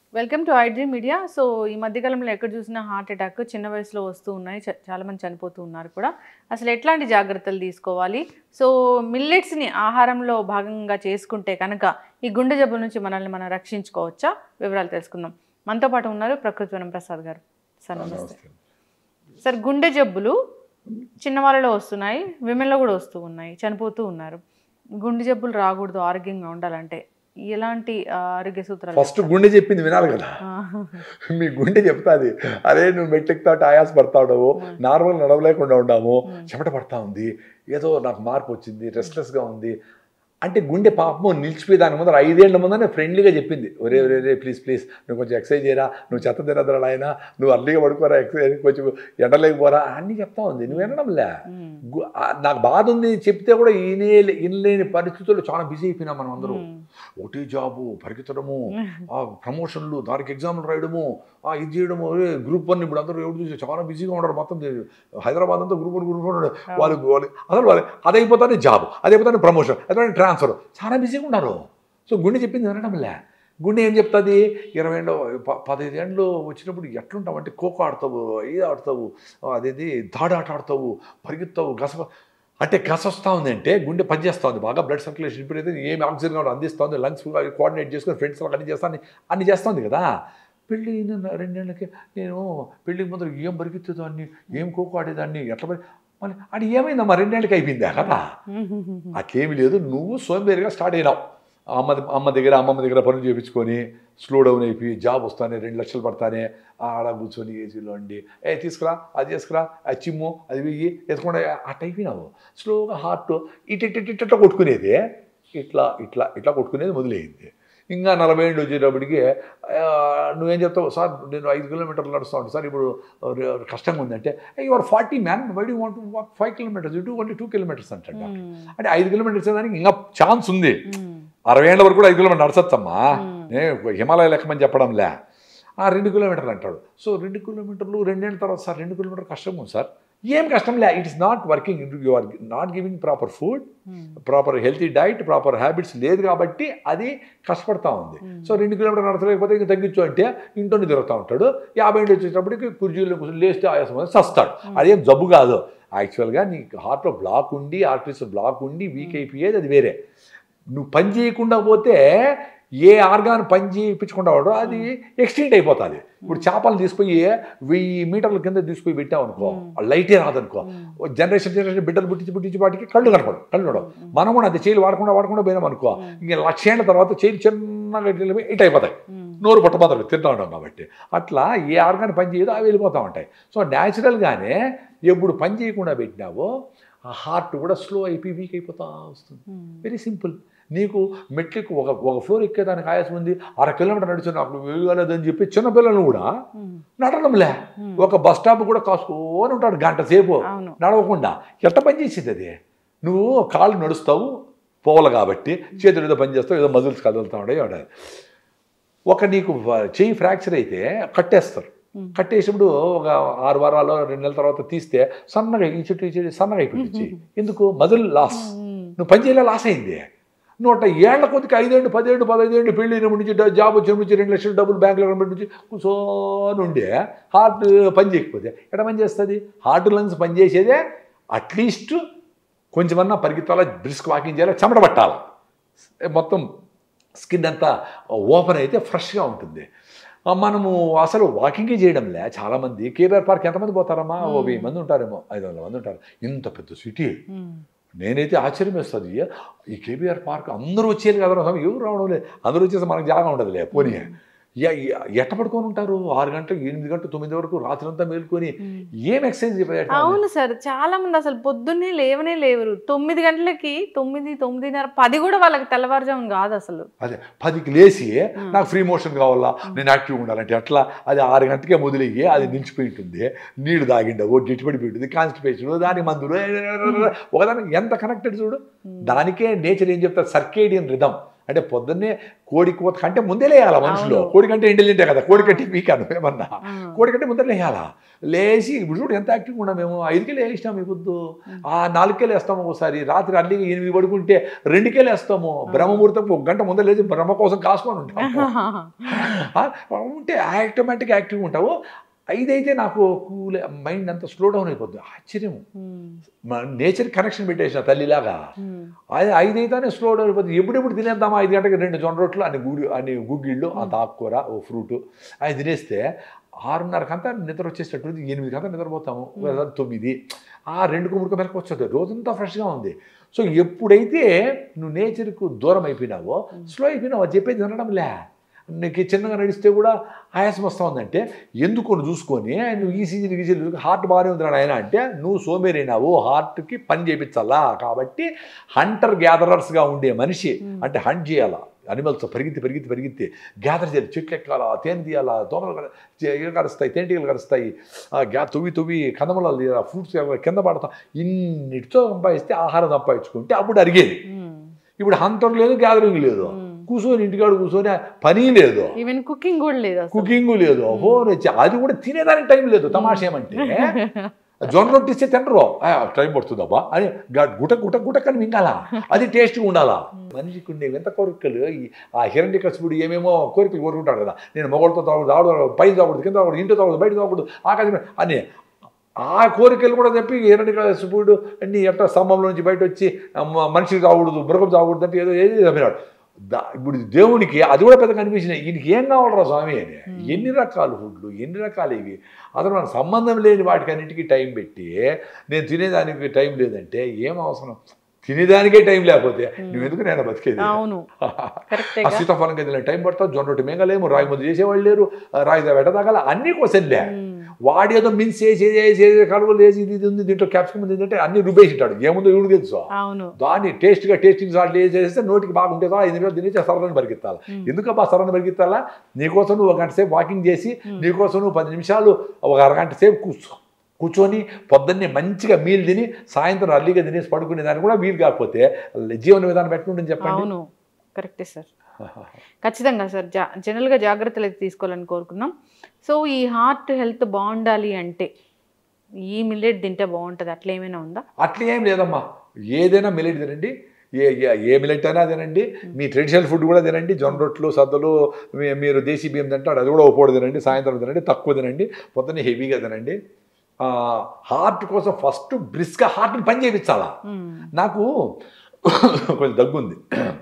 Welcome to iDream media so ఈ మధ్యకాలంలో ఎక్కడ చూసినా హార్ట్ అటాక్ చిన్న వయసులో వస్తూ ఉన్నాయి చ- చాలా మంది చనిపోతూ ఉన్నారు కూడా అసలు ఎట్లాంటి జాగ్రత్తలు తీసుకోవాలి సో మిల్లెట్స్ని ఆహారంలో భాగంగా చేసుకుంటే కనుక ఈ గుండె జబ్బు నుంచి మనల్ని మనం రక్షించుకోవచ్చా వివరాలు తెలుసుకుందాం మనతో పాటు ఉన్నారు ప్రకృతి వనం ప్రసాద్ గారు సార్ నమస్తే సార్ గుండె జబ్బులు చిన్నవాళ్ళలో వస్తున్నాయి విమెన్లో కూడా వస్తూ ఉన్నాయి చనిపోతూ ఉన్నారు గుండె జబ్బులు రాకూడదు ఆరోగ్యంగా ఉండాలంటే ఎలాంటి ఆ, ఆరోగ్య సూత్రాలు ఫస్ట్ గుండె చెప్పింది వినాలి కదా ఆ, మీ గుండె చెప్తాది అరే నువ్వు మెట్టెక్తావు ఆయాస పడతావు నార్మల్ నడవలేకుండా ఉన్నాము చెమట పడతా ఉంది ఏదో నాకు మార్పు వచ్చింది రెస్ట్లెస్గా ఉంది అంటే గుండె పాపము నిలిచిపోయి దాని ముందర ఐదేళ్ల ముందర ఫ్రెండ్లీగా చెప్పింది ఒరే ఒరే ఒరే ప్లీజ్ ప్లీజ్ నువ్వు కొంచెం ఎక్సర్సైజ్ చేయరా నువ్వు చెత్త తినద్దరా ఆయన నువ్వు అర్లీగా పడుకోరా ఎక్సర్సైజ్ కొంచెం ఎండలేకపోరా అన్నీ చెప్తా ఉంది నువ్వు వినడంలే ఉమ్, గు- ఆ, నాకు బాధ ఉంది చెప్తే కూడా ఈయనే ఇనలేని పరిస్థితుల్లో చాలా బిజీ అయిపోయినాం మనం అందరూ ఉమ్, ఒకటి జాబు పరిగెత్తడము ఆ ప్రమోషన్లు దానికి ఎగ్జామ్లు రాయడము ఆ ఇది చేయడము ఏ గ్రూప్ వన్ ఇప్పుడు అందరూ ఎవరు చూసి చాలా బిజీగా ఉన్నారు మొత్తం ది- హైదరాబాద్ అంతా గ్రూప్ వన్ గ్రూప్ వన్ వాళ్ళు వాళ్ళు అసలు వాళ్ళు అది అయిపోతానే జాబ్ అది అయిపోతానే ప్రమోషన్ అదే ట్రాన్స్ఫర్ చాలా బిజీగా ఉన్నారు సో గుండె చెప్పింది వినడంలే గుండె ఏం చెప్తుంది ఇరవై ఏళ్ళు ప- పదహైదు ఏళ్ళు వచ్చినప్పుడు ఎట్లుంటావు అంటే ఖోఖో ఆడతావు ఇది ఆడతావు అదేది దాడాట ఆడతావు పరిగెత్తావు గస అంటే గస వస్తూ ఉంది అంటే గుండె పనిచేస్తూ ఉంది బాగా బ్లడ్ సర్క్యులేషన్ ఇప్పుడు అయితే ఏమి ఆక్సిజన్ కూడా అందిస్తుంది లంగ్స్ కోఆర్డినేట్ చేసుకొని ఫ్రెండ్స్ అన్ని చేస్తాను అన్ని చేస్తుంది కదా పెళ్ళి అయిన రెండేళ్ళకి నేను పెళ్ళికి ముందర ఏం పరిగెత్తేదాన్ని ఏం ఖోఖో ఆడేదాన్ని ఎట్లా పరి మళ్ళీ అది ఏమైందమ్మా రెండేళ్ళకి అయిపోయిందా కదా ఉమ్, అట్లేమి లేదు నువ్వు సోంబేరిగా స్టార్ట్ అయినావు అమ్మ అమ్మ దగ్గర అమ్మమ్మ దగ్గర పనులు చేయించుకొని స్లో డౌన్ అయిపోయి జాబ్ వస్తానే రెండు లక్షలు పడతానే ఆడ కూర్చొని ఏసీలో అండి ఏ తీసుకురా అది చేసుకురా అది చిమ్ము అది వెయ్యి ఎత్తుకుండా అట్ట అయిపోయినావు స్లోగా హార్ట్ ఇటు ఇటు ఇటు ఇట్లా కొట్టుకునేది ఇట్లా ఇట్లా ఇట్లా కొట్టుకునేది మొదలైంది ఇంకా నలభై ఏళ్ళు వచ్చేటప్పటికి ఆ, నువ్వేం చెప్తావు సార్ నేను ఐదు కిలోమీటర్లు నడుస్తా ఉంటాను సార్ ఇప్పుడు రే- కష్టంగా ఉందంటే your forty man why do want walk five kilometres two only two kilometres అంటాడు ఉమ్, అంటే ఐదు కిలోమీటర్స్ దానికి ఇంకా ఛాన్స్ ఉంది ఉమ్, అరవై ఏళ్ళ వరకు కూడా ఐదు కిలోమీటర్ నడచచ్చమ్మా మ్మ్. నేను హిమాలయ లెక్కమని చెప్పడంలే ఆ రెండు కిలోమీటర్లు అంటాడు సో రెండు కిలోమీటర్లు రెండేళ్ళ తర్వాత సార్ రెండు కిలోమీటర్ కష్టం ఉంది సార్ ఏం కష్టం లే it is not working you are not giving proper food um, proper healthy diet proper habits లేదు కాబట్టి అది కష్టపడతా ఉంది మ్మ్. సో రెండు కిలోమీటర్ నడచలేకపోతే ఇంకా తగ్గించు అంటే ఇంట్లోనే తిరుగుతూ ఉంటాడు యాభై ఏళ్ళు వచ్చేటప్పటికి కుర్చీలో కూర్చొని లేస్తే ఆయాసం వస్తే చస్తాడు అదేం జబ్బు కాదు యాక్చువల్గా నీకు హార్ట్లో బ్లాక్ ఉండి ఆర్టరీస్ బ్లాక్ ఉండి వీక్ అయిపోయేది అది వేరే నువ్వు పని చేయకుండా పోతే ఏ ఆర్గాన్ పని చేయించకుండా వాడో అది ఎక్స్టెండ్ అయిపోతుంది ఇప్పుడు చేపలు తీసుకుపోయి వెయ్యి మీటర్ల కింద తీసుకుపోయి పెట్టావు అనుకో లైటే రాదనుకో జనరేషన్ జనరేషన్ బిడ్డలు పుట్టించి పుట్టించి వాటికి కళ్ళు కనపడు కళ్ళు నడవు మనం కూడా అది చేలు వాడకుండా వాడకుండా పోయినాం అనుకో ఇంక లక్షేళ్ల తర్వాత చేలు చిన్నగా ఇట్లా వెళ్ళిపోయి ఇటు అయిపోతాయి ఉమ్, నోరు పట్టబోతారు తింటా ఉంటాం కాబట్టి అట్లా ఏ ఆర్గాన్ పని చేయదో అవి వెళ్ళిపోతూ ఉంటాయి సో న్యాచురల్గానే ఎప్పుడు పని చేయకుండా పెట్టినావో ఆ హార్ట్ కూడా స్లో అయిపోయి వీక్ అయిపోతా వస్తుంది ఉమ్, వెరీ సింపుల్ నీకు మెట్లకు ఒక ఒక ఫ్లోర్ ఎక్కేదానికి ఆయాసం ఉంది అర కిలోమీటర్ నడిచి నాకు వేయగలదని చెప్పి చిన్నపిల్లలు కూడా ఉమ్, నడడంలే ఉమ్, ఒక బస్ స్టాప్ కూడా కాసుకొని ఉంటాడు గంట సేపు అవును నడవకుండా ఎట్ట పని చేసేది అది నువ్వు కాళ్ళు నడుస్తావు పోవాలి కాబట్టి చేతులు ఏదో పని చేస్తావు ఏదో మజిల్స్ కదులుతూ ఉంటాయి ఆడ. ఒక నీకు వ- చెయ్యి ఫ్రాక్చర్ అయితే కట్టేస్తారు Hmm. కట్టేసినప్పుడు ఒక ఆరు వారాలు రెండు నెలల తర్వాత తీస్తే సన్నగా ఈ చెట్టు ఈ చెట్టు సన్నగా అయిపోయింది చెయ్యి ఎందుకు మజిల్ లాస్ ఉమ్, నువ్వు పని చేయలే లాస్ అయింది నూట ఏళ్ల కొద్దికి ఐదేళ్ళు పదేళ్ళు పదహైదేళ్ళు పెళ్ళి అయినప్పటి నుంచి డ- జాబ్ వచ్చినప్పటి నుంచి రెండు లక్షలు డబ్బులు బ్యాంకులో ఉన్నప్పటి నుంచి కూర్చొని ఉండే హార్ట్ పని చేయకపోతే ఎక్కడ పని చేస్తుంది హార్ట్ లంగ్స్ పని చేసేదే అట్లీస్ట్ కొంచెమన్నా పరిగెత్తాలా బ్రిస్క్ వాకింగ్ చేయాలి చెమట పట్టాలి మొత్తం స్కిన్ అంతా ఓపెన్ అయితే ఫ్రెష్గా ఉంటుంది ఆ, మనము అసలు వాకింగే చేయడంలే చాలామంది కేబీఆర్ పార్క్ ఎంతమంది పోతారమ్మా ఓ వెయ్యి మంది ఉంటారేమో ఐదు వందల మంది ఉంటారు ఇంత పెద్ద సిటీ ఉమ్, నేనైతే ఆశ్చర్యం వేస్తుంది ఈ కేబీఆర్ పార్క్ అందరూ వచ్చేది కదా స్వామి ఎవరు రావడం లేదు అందరూ వచ్చేసి మనకు జాగా ఉండదులే పోనీ ఎ- ఎ- ఎట్ట పడుకొని ఉంటారు ఆరు గంటలు ఎనిమిది గంటలు తొమ్మిది వరకు రాత్రంతా మేలుకొని ఉమ్. ఏం ఎక్సర్సైజ్ అవును సార్ చాలా మంది అసలు పొద్దున్నే లేవనే లేవరు తొమ్మిది గంటలకి తొమ్మిది తొమ్మిదిన్నర పది కూడా వాళ్ళకి తెల్లవారుజాము కాదు అసలు అదే పదికి లేచి నాకు ఫ్రీ మోషన్ కావాలా నేను యాక్టివ్గా ఉండాలంటే అట్లా అది ఆరు గంటకే మొదలయ్యి అది నిలిచిపోయి ఉంటుంది నీళ్లు తాగిండవు గిట్టుబడిపోయి ఉంటుంది కాన్స్టిపేషన్ దానికి మందులు ఒకదానికి ఎంత కనెక్టెడ్ చూడు దానికే నేచర్ ఏం చెప్తారు సర్కేడియన్ రిధం అంటే పొద్దున్నే కోడి కోత కంటే ముందే లేయాల మనుషులు అవును. కోడి కంటే ఇంటెలిజెంటే కదా కోడి కంటే వీక్ అను ఏమన్నా ఆ. కోడి కంటే ముందర లేయాలా లేచి ఇప్పుడు చూడు ఎంత యాక్టివ్గా ఉన్నాం మేము ఐదుకే లేచినాం ఈ పొద్దు ఆ నాలుగుకే లేస్తాము ఒకసారి రాత్రి అల్లి ఎనిమిది పడుకుంటే రెండుకే లేస్తాము బ్రహ్మముహూర్తం ఒక గంట ముందర లేచి బ్రహ్మ కోసం కాసుకొని ఉంటాము ఆ, ఉంటే ఆటోమేటిక్ యాక్టివ్గా ఉంటావు ఐదైతే నాకు కూల్ మైండ్ అంతా స్లో డౌన్ అయిపోద్ది ఆశ్చర్యం ఉమ్, నేచర్ కనెక్షన్ పెట్టేసిన తల్లిలాగా ఉమ్, అది ఐదైతేనే స్లో డౌన్ అయిపోతుంది ఎప్పుడెప్పుడు తినేద్దామా ఐదు గంటకి రెండు జొన్న రొట్లు అన్ని గుడి అన్ని గుగ్గిళ్ళు అంత ఆకుకూర ఓ ఫ్రూట్ అది తినేస్తే ఆరున్నరకంతా నిద్ర వచ్చేటట్టు ఎనిమిది కంతా నిద్రపోతాము లేదా తొమ్మిది ఆ రెండు కుమ్ముడికి మెలకు వచ్చేది రోజంతా ఫ్రెష్గా ఉంది సో ఎప్పుడైతే నువ్వు నేచర్కు దూరం అయిపోయినావో స్లో అయిపోయినావు అది చెప్పేది వినడంలే నీకు చిన్నగా నడిస్తే కూడా ఆయాసం వస్తూ ఉందంటే ఎందుకు నువ్వు చూసుకొని నువ్వు ఈసీజీ గీసీజీ హార్ట్ బాగానే ఉంది ఆయన అంటే నువ్వు సోమేరైనావు హార్ట్కి పని చేయించాలా కాబట్టి హంటర్ గ్యాదరర్స్గా ఉండే మనిషి అంటే హంట్ చేయాలా అనిమల్స్ పరిగెత్తి పరిగెత్తి పరిగెత్తి గ్యాదర్ చేయాలి చెట్లు ఎక్కాలా తేనె తీయాలా దోమలు కర- చే- ఇవి కరుస్తాయి తేనెటీగలు కరుస్తాయి ఆ గ్యా తువ్వి తువ్వి కందమూలాలు ఫ్రూట్స్ కింద పడతాం ఇన్నిటితో సంపాదిస్తే ఆహారం సంపాదించుకుంటే అప్పుడు అరిగేది ఉమ్, ఇప్పుడు హంటర్ లేదు గ్యాదరింగ్ లేదు ఉమ్. కూర్చొని ఇంటికాడ కూర్చొని పని లేదు ఈవెన్ కుకింగ్ కూడా లేదు అసలు. కుకింగ్ లేదు ఫోన్ వచ్చి అది కూడా తినేదానికి టైం లేదు తమాషా ఏమంటే జొన్న రొట్టి ఇస్తే తినరు ఆ, టైం పడుతుందబ్బా అని గ- గుట గుట గుటకని మింగాల అది టేస్ట్గా ఉండాలా మనిషికి ఉండే వింత కోరికలు ఈ ఆ హిరణ్య కసుపుడు ఏమేమో కోరికలు కోరుకుంటాడు కదా నేను మొగలతో తాగకూడదు ఆవిడ పైన తాగకూడదు కింద తాగకూడదు ఇంట్లో తాగకూడదు బయట తాగకూడదు ఆకాశం మీద అని ఆ కోరికలు కూడా చెప్పి హిరణ్య కసుపుడు అన్ని ఎట్లా స్తంభంలో నుంచి బయట వచ్చి మ- మనిషికి తాగకూడదు మృగం తాగకూడదు అంటే ఏదో ఏది చెప్పినాడు దా ఇప్పుడు దేవునికి అది కూడా పెద్ద కనిపించినాయి ఈయనకి ఏం కావాలరా స్వామి అని ఎన్ని రకాల ఫుడ్లు ఎన్ని రకాలు ఇవి అసలు మనకు సంబంధం లేని వాటికి అన్నిటికీ టైం పెట్టి నేను తినేదానికి టైం లేదంటే ఏం అవసరం తినేదానికే టైం లేకపోతే నువ్వు ఎందుకు నేను బతికేది అవును ఆ కరెక్టేగా సీతాఫలం గదిలో టైం పడతావు జొన్న రొట్టె మేఘలేము రాయి ముద్ద చేసేవాళ్ళు లేరు ఆ రాయి వెట తగల అన్నీ కోసంలే ఉమ్, వాడి ఏదో మిన్స్ చేసి చేసి కలువలు వేసి ఇది ఇది ఉంది దీంట్లో క్యాప్సికం ఉంది అంటే అన్ని రుబ్బేసింటాడు ఏముందో ఇవి తెలుసు అవును దాన్ని టేస్ట్గా టేస్టింగ్ సాల్ట్ వేసేస్తే నోటికి బాగుంటే ఐదు నిమిషాలు తినేసి సరళని పరిగెత్తాలి ఎందుకబ్బా సరళని పరిగెత్తాలా నీకోసం నువ్వు ఒక గంట సేపు వాకింగ్ చేసి నీకోసం నువ్వు పది నిమిషాలు ఒక అరగంట సేపు కూర్చో కూర్చొని పొద్దున్నే మంచిగా మీల్ తిని సాయంత్రం అర్లీగా తినేసి పడుకునే దానికి కూడా వీలు కాకపోతే జీవన విధానం ఎట్లుంటుంది చెప్పండి అవును కరెక్టే సార్ ఖచ్చితంగా సార్ జా జనరల్గా జాగ్రత్తలు అయితే తీసుకోవాలని కోరుకుందాం సో ఈ హార్ట్ హెల్త్ బాగుండాలి అంటే ఈ మిల్లెట్ తింటే బాగుంటుంది అట్లా ఏమైనా ఉందా అట్లా ఏం లేదమ్మా ఏదైనా మిలెట్ తినండి ఏ ఏ- ఏ మిలెట్ అయినా తినండి మీ ట్రెడిషనల్ ఫుడ్ కూడా తినండి జొన్న రొట్టెలు సద్దలు మీ- మీరు దేశీ బియ్యం తింటాడు అది కూడా ఒకటి తినండి సాయంత్రం తినండి తక్కువ తినండి పొద్దున్నే హెవీగా తినండి హార్ట్ కోసం ఫస్ట్ బ్రిస్క్గా హార్ట్ని పని చేయించాలా ఉమ్, నాకు కొంచెం దగ్గుంది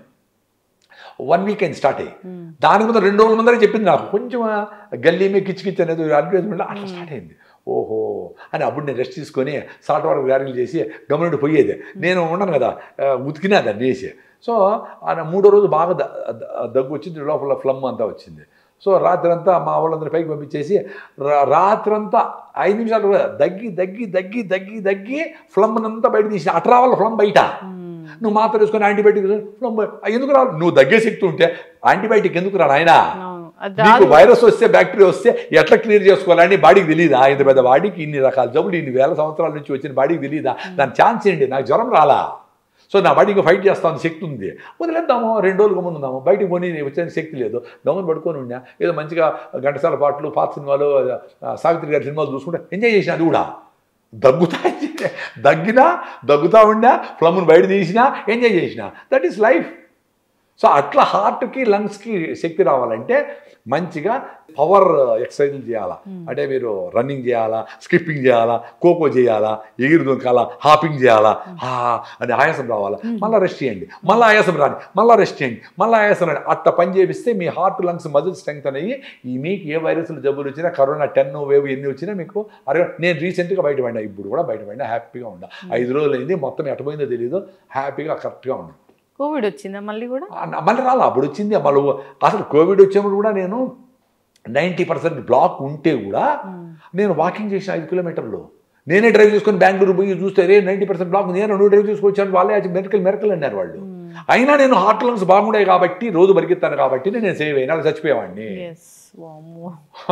వన్ వీక్ అయింది స్టార్ట్ అయ్యి ఉమ్, దాని ముందు రెండు రోజుల ముందరే చెప్పింది నాకు కొంచెం గల్లీ మీద కిచ్చి కిచ్చి అనేది అడ్వర్టైజ్మెంట్ అట్లా స్టార్ట్ అయింది ఓహో అని అప్పుడు నేను రెస్ట్ తీసుకొని సాల్ట్ వాటర్ గ్యారెంటీ చేసి గమనండి పోయేది నేను ఉన్నాను కదా ఆ, ఉతికినా దాన్ని వేసి సో ఆ మూడో రోజు బాగా ద- ద- దగ్గు వచ్చింది లోపల ఫ్లమ్ అంతా వచ్చింది సో రాత్రంతా మా వాళ్ళందరూ పైకి పంపించేసి రా- రాత్రంతా ఐదు నిమిషాలు కూడా దగ్గి దగ్గి దగ్గి దగ్గి దగ్గి ఫ్లమ్ అంతా బయట తీసి అట్రా వాళ్ళ ఫ్లమ్ బయట ఉమ్, నువ్వు మాత్రం వేసుకొని యాంటీబయాటిక్ ఫ్లమ్ బయ- ఎందుకు రా నువ్వు దగ్గే శక్తి ఉంటే యాంటీబయాటిక్ ఎందుకు రా నాయనా అవును అది నీకు రాదు వైరస్ వస్తే బ్యాక్టీరియా వస్తే ఎట్లా క్లియర్ చేసుకోవాలని బాడీకి తెలియదా ఇంత పెద్ద బాడీకి ఇన్ని రకాల జబ్బులు ఇన్ని వేల సంవత్సరాల నుంచి వచ్చిన బాడీకి తెలియదా దాని ఛాన్స్ ఏంటి నాకు జ్వరం రాలా సో నా బాడీ ఇంకా ఫైట్ చేస్తాను శక్తి ఉంది వదిలేద్దాము రెండు రోజులు గమ్మున ఉందాము బయటికి పోనీ వచ్చే శక్తి లేదు గమ్మున పడుకొని ఉన్నా ఏదో మంచిగా గంటసాల పాటలు పాత సినిమాలు ఆ, సావిత్రి గారి సినిమాలు చూసుకుంటే ఎంజాయ్ చేసిన అది కూడా దగ్గుతా దగ్గినా దగ్గుతా ఉండా ఫ్లమ్ను బయట తీసినా ఎంజాయ్ చేసిన దట్ ఈస్ లైఫ్ సో అట్లా హార్ట్కి లంగ్స్కి శక్తి రావాలంటే మంచిగా పవర్ ఎక్సర్సైజులు చేయాలా అంటే మీరు రన్నింగ్ చేయాలా స్కిప్పింగ్ చేయాలా కోకో చేయాలా ఎగిరి దొంకాలా హాపింగ్ చేయాలా హా అని ఆయాసం రావాలా మళ్ళీ రెస్ట్ చేయండి మళ్ళీ ఆయాసం రాని మళ్ళీ రెస్ట్ చేయండి మళ్ళీ ఆయాసం రాని అట్లా పని చేపిస్తే మీ హార్ట్ లంగ్స్ మజిల్ స్ట్రెంగ్త్ అనేవి ఈ మీకు ఏ వైరస్లు జబ్బులు వచ్చినా కరోనా టెన్ వేవ్ ఎన్ని వచ్చినా మీకు అరే నేను రీసెంట్గా బయటపడినా ఇప్పుడు కూడా బయటపడినా హ్యాపీగా ఉండా ఐదు రోజులు అయింది మొత్తం ఎట్టపోయిందో తెలియదు హ్యాపీగా కరెక్ట్గా ఉన్నా కోవిడ్ వచ్చిందా మళ్ళీ కూడా ఆ, మళ్ళీ రాలా అప్పుడు వచ్చింది మళ్ళీ అసలు కోవిడ్ వచ్చినప్పుడు కూడా నేను నైంటీ పర్సెంట్ బ్లాక్ ఉంటే కూడా ఉమ్, నేను వాకింగ్ చేసిన ఐదు కిలోమీటర్లు నేనే డ్రైవ్ చేసుకొని బెంగళూరు పోయి చూస్తే రే నైంటీ పర్సెంట్ బ్లాక్ ఉంది. నేను నువ్వు డ్రైవ్ చేసుకొచ్చాను వాళ్ళే అది మెరకల్ మెరకల్ అన్నారు వాళ్ళు ఉమ్, అయినా నేను హార్ట్ లంగ్స్ బాగుండే కాబట్టి రోజు పరిగెత్తాను కాబట్టి నేను సేవ్ అయినా చచ్చిపోయేవాడిని ఎస్ వామ్మో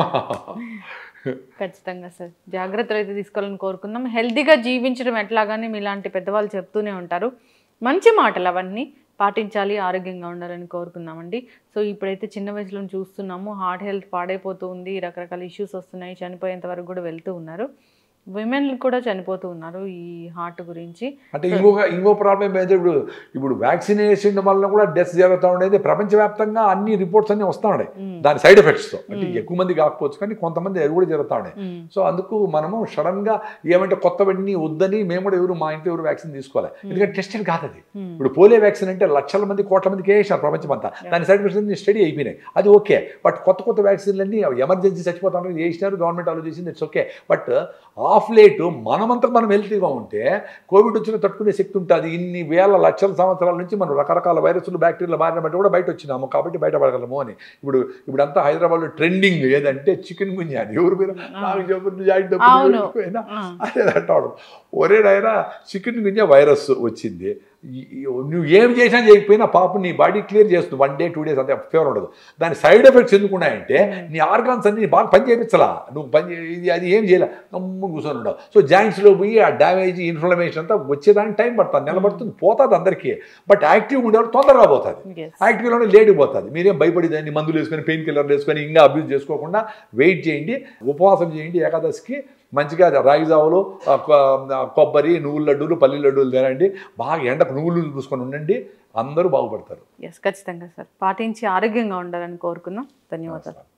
ఖచ్చితంగా సార్ జాగ్రత్తలు అయితే తీసుకోవాలని కోరుకుందాం హెల్తీగా జీవించడం ఎట్లాగానే మీలాంటి పెద్దవాళ్ళు చెప్తూనే ఉంటారు మంచి మాటలు అవన్నీ పాటించాలి ఆరోగ్యంగా ఉండాలని కోరుకుందామండి సో ఇప్పుడైతే చిన్న వయసులో చూస్తున్నాము హార్ట్ హెల్త్ పాడైపోతూ ఉంది రకరకాల ఇష్యూస్ వస్తున్నాయి చనిపోయేంత వరకు కూడా వెళ్తూ ఉన్నారు విమెన్ కూడా చనిపోతూ ఉన్నారు ఈ హార్ట్ గురించి అంటే ఇంకొక ఇంకో ప్రాబ్లం ఏంటంటే ఇప్పుడు ఇప్పుడు వ్యాక్సినేషన్ వల్ల కూడా డెత్ జరుగుతూ ఉండేది ప్రపంచవ్యాప్తంగా అన్ని రిపోర్ట్స్ అన్ని వస్తూ ఉన్నాయి మ్మ్. దాని సైడ్ ఎఫెక్ట్స్తో అంటే మ్మ్. ఎక్కువ మంది కాకపోవచ్చు కానీ కొంతమంది అవి కూడా జరుగుతూ ఉన్నాయి మ్మ్. సో అందుకు మనము సడన్గా ఏమంటే కొత్తవన్నీ వద్దని మేము కూడా ఎవరు మా ఇంట్లో ఎవరు వ్యాక్సిన్ తీసుకోవాలి ఎందుకంటే టెస్టెడ్ కాదు అది మ్మ్. ఇప్పుడు పోలియో వ్యాక్సిన్ అంటే లక్షల మంది కోట్ల మందికి వేసారు ప్రపంచం అంతా దాని సైడ్ ఎఫెక్ట్స్ స్టడీ అయిపోయినాయి అది ఓకే బట్ కొత్త కొత్త వ్యాక్సిన్లన్నీ ఎమర్జెన్సీ చచ్చిపోతాను వేసినారు గవర్నమెంట్ అలో చేసింది it's okay but of late మనమంతా మనం హెల్తీగా ఉంటే కోవిడ్ వచ్చిన తట్టుకునే శక్తి ఉంటుంది ఇన్ని వేల లక్షల సంవత్సరాల నుంచి మనం రకరకాల వైరస్లు బ్యాక్టీరియాలు బారిన బట్టి కూడా బయట వచ్చినాము కాబట్టి బయటపడగలము అని ఇప్పుడు ఇప్పుడంతా హైదరాబాద్లో ట్రెండింగ్ ఏదంటే చికెన్ గుంజా అది ఎవరు మీరు నాకు చెప్పు జాయింట్ డబ్బులు అవును. ఎక్కువైనా ఆ. అదే అంటాడు ఒరే నాయన చికెన్ గుంజా వైరస్ వచ్చింది ఈ- ఈ- నువ్వు ఏం చేసినా చేయకపోయినా పాపం నీ బాడీ క్లియర్ చేస్తుంది వన్ డే టూ డేస్ అంతే ఫీవర్ ఉండదు దాని సైడ్ ఎఫెక్ట్స్ ఎందుకు ఉన్నాయంటే నీ ఆర్గాన్స్ అన్ని బాగా పని చేయించలా నువ్వు పని చే- ఇది అది ఏం చేయలే గమ్ము కూర్చొని ఉండవు సో జాయింట్స్లో పోయి ఆ డ్యామేజ్ ఇన్ఫ్లమేషన్ అంతా వచ్చేదానికి టైం పడుతుంది నిలబడుతుంది పోతుంది అందరికీ బట్ యాక్టివ్ ఉండేవాళ్ళు తొందరగా పోతుంది Yes. యాక్టివ్లోనే లేట్ పోతుంది మీరేం భయపడి దాన్ని మందులు వేసుకొని పెయిన్ కిల్లర్లు వేసుకొని ఇంకా అబ్యూజ్ చేసుకోకుండా వెయిట్ చేయండి ఉపవాసం చేయండి ఏకాదశికి మంచిగా రాగి జావలు ఆ, కొ- ఆ, కొబ్బరి నువ్వుల లడ్డూలు పల్లి లడ్డూలు తినండి బాగా ఎండకు నువ్వులు చూసుకొని ఉండండి అందరూ బాగుపడతారు ఎస్ ఖచ్చితంగా సార్ పాటించి ఆరోగ్యంగా ఉండాలని కోరుకుందాం ధన్యవాదాలు